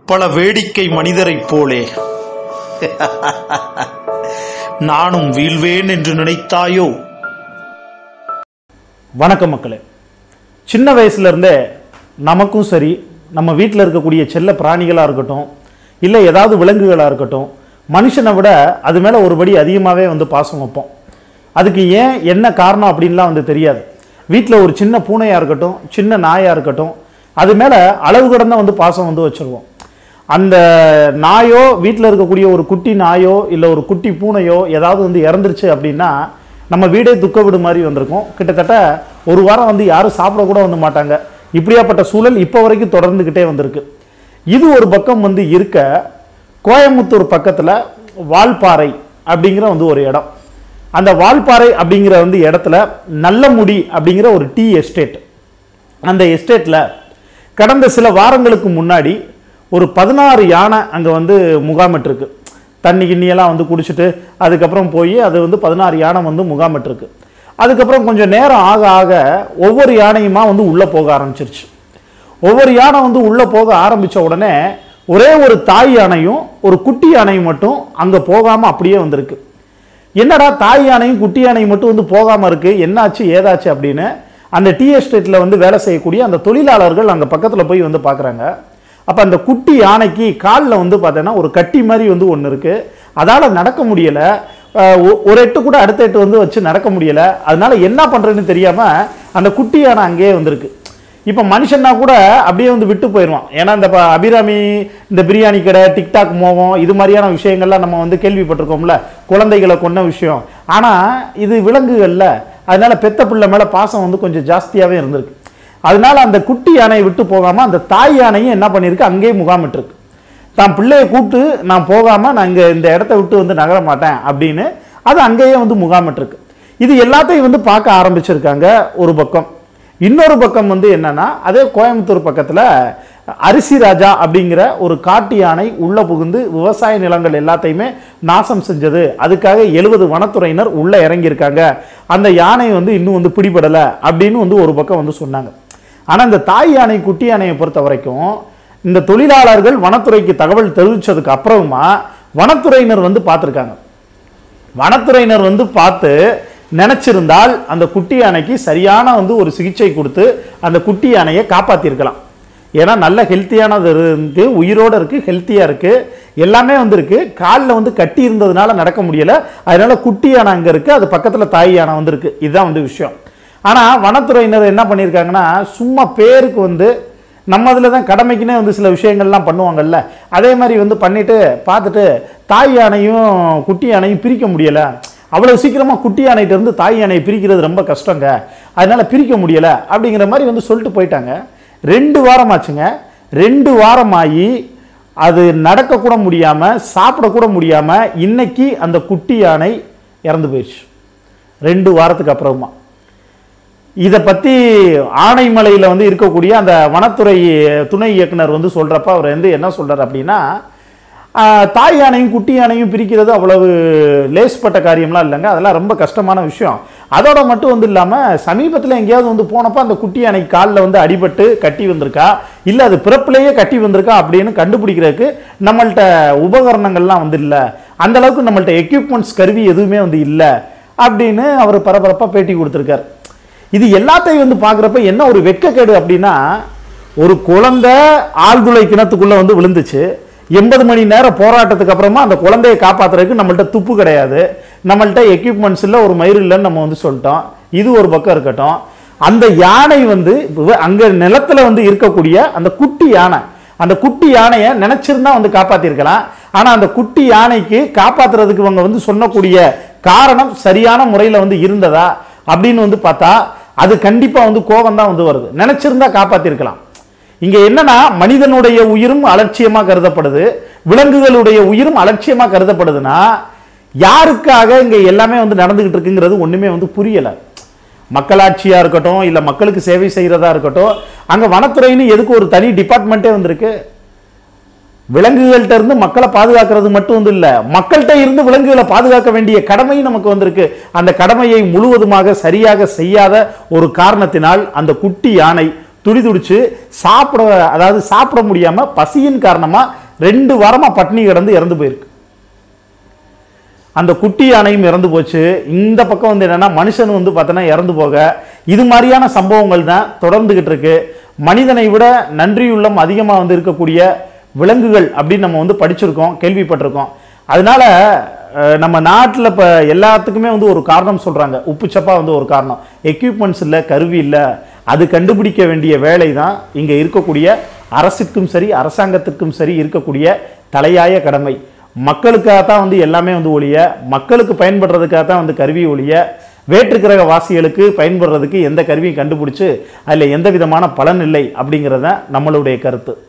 பல வேடிக்கை மனிதரைப் போலே நானும் வீழ்வேன் என்று நினைத்தாயோ வணக்கம் மக்களே சின்ன வயசுல இருந்தே நமக்கும் சரி நம்ம வீட்டில் இருக்கக்கூடிய செல்ல பிராணிகளாக இருக்கட்டும் இல்லை ஏதாவது விலங்குகளாக இருக்கட்டும் மனுஷனை விட அது மேலே ஒருபடி அதிகமாகவே வந்து பாசம் வைப்போம் அதுக்கு ஏன் என்ன காரணம் அப்படின்லாம் வந்து தெரியாது வீட்டில் ஒரு சின்ன பூனையாக இருக்கட்டும் சின்ன நாயாக இருக்கட்டும் அது மேலே அளவு கடந்த வந்து பாசம் வந்து வச்சுருவோம் அந்த நாயோ வீட்டில் இருக்கக்கூடிய ஒரு குட்டி நாயோ இல்லை ஒரு குட்டி பூனையோ ஏதாவது வந்து இறந்துருச்சு அப்படின்னா நம்ம வீடே துக்க வீடு மாதிரி வந்திருக்கும் கிட்டத்தட்ட ஒரு வாரம் வந்து யாரும் சாப்பிட கூட வந்து மாட்டாங்க இப்படியாப்பட்ட சூழல் இப்போ வரைக்கும் தொடர்ந்துக்கிட்டே வந்திருக்கு இது ஒரு பக்கம் வந்து இருக்க கோயம்புத்தூர் பக்கத்தில் வால்பாறை அப்படிங்கிற வந்து ஒரு இடம் அந்த வால்பாறை அப்படிங்கிற வந்து இடத்துல நல்லமுடி அப்படிங்கிற ஒரு டீ எஸ்டேட் அந்த எஸ்டேட்டில் கடந்த சில வாரங்களுக்கு முன்னாடி ஒரு பதினாறு யானை அங்கே வந்து முகாமிட்டிருக்கு தண்ணி கிண்ணியெல்லாம் வந்து குடிச்சிட்டு அதுக்கப்புறம் போய் அது வந்து பதினாறு யானை வந்து முகாமிட்டிருக்கு அதுக்கப்புறம் கொஞ்சம் நேரம் ஆக ஆக ஒவ்வொரு யானையுமா வந்து உள்ளே போக ஆரம்பிச்சிருச்சு ஒவ்வொரு யானை வந்து உள்ளே போக ஆரம்பித்த உடனே ஒரே ஒரு தாய் யானையும் ஒரு குட்டி யானையும் மட்டும் அங்கே போகாமல் அப்படியே வந்திருக்கு என்னடா தாய் யானையும் குட்டி யானையும் மட்டும் வந்து போகாமல் இருக்கு என்னாச்சு ஏதாச்சு அப்படின்னு அந்த டீ எஸ்டேட்டில் வந்து வேலை செய்யக்கூடிய அந்த தொழிலாளர்கள் அங்கே பக்கத்தில் போய் வந்து பார்க்குறாங்க அப்போ அந்த குட்டி யானைக்கு காலில் வந்து பார்த்தீங்கன்னா ஒரு கட்டி மாதிரி வந்து ஒன்று இருக்குது அதால் நடக்க முடியலை ஒரு எட்டு கூட அடுத்த எட்டு வந்து வச்சு நடக்க முடியலை அதனால என்ன பண்ணுறதுன்னு தெரியாமல் அந்த குட்டி யானை அங்கேயே வந்திருக்கு இப்போ மனுஷன்னா கூட அப்படியே வந்து விட்டு போயிடுவான் ஏன்னா இந்த ப- அபிராமி இந்த பிரியாணி கடை டிக்டாக் மோகம் இது மாதிரியான விஷயங்கள்லாம் நம்ம வந்து கேள்விப்பட்டிருக்கோம்ல குழந்தைகளை கொன்ன விஷயம் ஆனால் இது விலங்குகள்ல அதனால பெத்த பிள்ளை மேலே பாசம் வந்து கொஞ்சம் ஜாஸ்தியாகவே இருந்திருக்கு அதனால அந்த குட்டி யானையை விட்டு போகாமல் அந்த தாய் யானையும் என்ன பண்ணியிருக்கு அங்கேயே முகாமிட்டிருக்கு தான் பிள்ளையை கூப்பிட்டு நான் போகாமல் நான் இங்கே இந்த இடத்த விட்டு வந்து நகர மாட்டேன் அப்படின்னு அது அங்கேயே வந்து முகாமிட்டிருக்கு இது எல்லாத்தையும் வந்து பார்க்க ஆரம்பிச்சிருக்காங்க ஒரு பக்கம் இன்னொரு பக்கம் வந்து என்னன்னா அதே கோயம்புத்தூர் பக்கத்தில் அரிசி ராஜா அப்படிங்கிற ஒரு காட்டு யானை உள்ள புகுந்து விவசாய நிலங்கள் எல்லாத்தையுமே நாசம் செஞ்சது அதுக்காக எழுபது வனத்துறையினர் உள்ள இறங்கியிருக்காங்க அந்த யானை வந்து இன்னும் வந்து பிடிபடலை அப்படின்னு வந்து ஒரு பக்கம் வந்து சொன்னாங்க ஆனால் இந்த தாய் யானை குட்டி யானையை பொறுத்த வரைக்கும் இந்த தொழிலாளர்கள் வனத்துறைக்கு தகவல் தெரிவிச்சதுக்கு அப்புறமா வனத்துறையினர் வந்து பார்த்துருக்காங்க வனத்துறையினர் வந்து பார்த்து நினைச்சிருந்தால் அந்த குட்டி யானைக்கு சரியான வந்து ஒரு சிகிச்சை கொடுத்து அந்த குட்டி யானையை காப்பாத்திருக்கலாம் ஏன்னா நல்ல ஹெல்த்தியானது இருக்கு உயிரோட இருக்கு ஹெல்த்தியா இருக்கு எல்லாமே வந்து இருக்கு காலில் வந்து கட்டி இருந்ததுனால நடக்க முடியல அதனால குட்டி யானை அங்க இருக்கு அது பக்கத்துல தாய் யானை வந்து இருக்கு இதுதான் வந்து விஷயம் ஆனா வனத்துறையினர் என்ன பண்ணியிருக்காங்கன்னா சும்மா பேருக்கு வந்து நம்ம அதில் தான் கடமைக்குன்னே வந்து சில விஷயங்கள்லாம் பண்ணுவாங்கல்ல அதே மாதிரி வந்து பண்ணிட்டு பார்த்துட்டு தாய் யானையும் குட்டி யானையும் பிரிக்க முடியலை அவ்வளோ சீக்கிரமாக குட்டி யானைகிட்ட இருந்து தாய் யானையை பிரிக்கிறது ரொம்ப கஷ்டங்க அதனால பிரிக்க முடியலை அப்படிங்கிற மாதிரி வந்து சொல்லிட்டு போயிட்டாங்க ரெண்டு வாரம் ஆச்சுங்க ரெண்டு வாரம் ஆகி அது நடக்கக்கூட முடியாமல் சாப்பிடக்கூட முடியாமல் இன்னைக்கு அந்த குட்டி யானை இறந்து போயிடுச்சு ரெண்டு வாரத்துக்கு அப்புறமா இதை பற்றி ஆனைமலையில் வந்து இருக்கக்கூடிய அந்த வனத்துறை துணை இயக்குனர் வந்து சொல்கிறப்ப அவர் வந்து என்ன சொல்றார் அப்படின்னா ஆஹ், தாய் யானையும் குட்டி யானையும் பிரிக்கிறது அவ்வளவு லேஸ்பட்ட காரியம்லாம் இல்லைங்க அதெல்லாம் ரொம்ப கஷ்டமான விஷயம் அதோட மட்டும் வந்து இல்லாமல் சமீபத்தில் எங்கேயாவது வந்து போனப்போ அந்த குட்டி யானை காலில் வந்து அடிபட்டு கட்டி வந்திருக்கா இல்லை அது பிறப்பிலேயே கட்டி வந்திருக்கா அப்படின்னு கண்டுபிடிக்கிறதுக்கு நம்மள்ட்ட உபகரணங்கள்லாம் வந்து இல்லை அந்த அளவுக்கு நம்மள்ட்ட எக்யூப்மெண்ட்ஸ் கருவி எதுவுமே வந்து இல்லை அப்படின்னு அவர் பரபரப்பாக பேட்டி கொடுத்துருக்காரு இது எல்லாத்தையும் வந்து பார்க்குறப்ப என்ன ஒரு வெட்கக்கேடு அப்படின்னா ஒரு குழந்தை ஆழ்துளை கிணத்துக்குள்ள வந்து விழுந்துச்சு எண்பது மணி நேரம் போராட்டத்துக்கு அப்புறமா அந்த குழந்தையை காப்பாத்துறதுக்கு நம்மள்ட்ட துப்பு கிடையாது நம்மள்ட்ட எக்யூப்மெண்ட்ஸ் இல்லை ஒரு மயிர் இல்லைன்னு நம்ம வந்து சொல்லிட்டோம் இது ஒரு பக்கம் இருக்கட்டும் அந்த யானை வந்து விவ- அங்க நிலத்துல வந்து இருக்கக்கூடிய அந்த குட்டி யானை அந்த குட்டி யானையை நினைச்சிருந்தா வந்து காப்பாத்திருக்கலாம் ஆனா அந்த குட்டி யானைக்கு காப்பாத்துறதுக்கு இவங்க வந்து சொன்னக்கூடிய காரணம் சரியான முறையில் வந்து இருந்ததா அப்படின்னு வந்து பார்த்தா அது கண்டிப்பா வந்து கோபம் தான் வந்து வருது நினைச்சிருந்தா காப்பாத்திருக்கலாம் இங்க என்னன்னா மனிதனுடைய உயிரும் அலட்சியமா கருதப்படுது விலங்குகளுடைய உயிரும் அலட்சியமா கருதப்படுதுன்னா யாருக்காக இங்க எல்லாமே வந்து நடந்துகிட்டு இருக்குங்கிறது ஒண்ணுமே வந்து புரியல மக்களாட்சியா இருக்கட்டும் இல்ல மக்களுக்கு சேவை செய்யறதா இருக்கட்டும் அங்க வனத்துறைன்னு எதுக்கு ஒரு தனி டிபார்ட்மெண்ட்டே வந்திருக்கு விலங்குகள்கிட்ட இருந்து மக்களை பாதுகாக்கிறது மட்டும் வந்து இல்ல மக்கள்கிட்ட இருந்து விலங்குகளை பாதுகாக்க வேண்டிய கடமையும் நமக்கு வந்திருக்கு அந்த கடமையை முழுவதுமாக சரியாக செய்யாத ஒரு காரணத்தினால் அந்த குட்டி யானை துடி துடிச்சு சாப்பிட அதாவது சாப்பிட முடியாம பசியின் காரணமா ரெண்டு வாரமா பட்னி கிடந்து இறந்து போயிருக்கு அந்த குட்டி யானையும் இறந்து போச்சு இந்த பக்கம் வந்து என்னன்னா மனுஷன் வந்து பார்த்தோன்னா இறந்து போக இது மாதிரியான சம்பவங்கள் தான் தொடர்ந்துகிட்டு இருக்கு மனிதனை விட நன்றியுள்ளம் அதிகமாக வந்து இருக்கக்கூடிய விலங்குகள் அப்படின்னு நம்ம வந்து படிச்சிருக்கோம் கேள்விப்பட்டிருக்கோம் அதனால அஹ், நம்ம நாட்டில் இப்போ எல்லாத்துக்குமே வந்து ஒரு காரணம் சொல்கிறாங்க உப்புச்சப்பா வந்து ஒரு காரணம் எக்யூப்மெண்ட்ஸ் இல்லை கருவி இல்லை அது கண்டுபிடிக்க வேண்டிய வேலை தான் இங்கே இருக்கக்கூடிய அரசுக்கும் சரி அரசாங்கத்துக்கும் சரி இருக்கக்கூடிய தலையாய கடமை மக்களுக்காக தான் வந்து எல்லாமே வந்து ஒழிய மக்களுக்கு பயன்படுறதுக்காக தான் வந்து கருவி ஒழிய வேற்றுக்கிரக வாசிகளுக்கு பயன்படுறதுக்கு எந்த கருவியும் கண்டுபிடிச்சு அதில் எந்த விதமான பலன் இல்லை அப்படிங்கிறத நம்மளுடைய கருத்து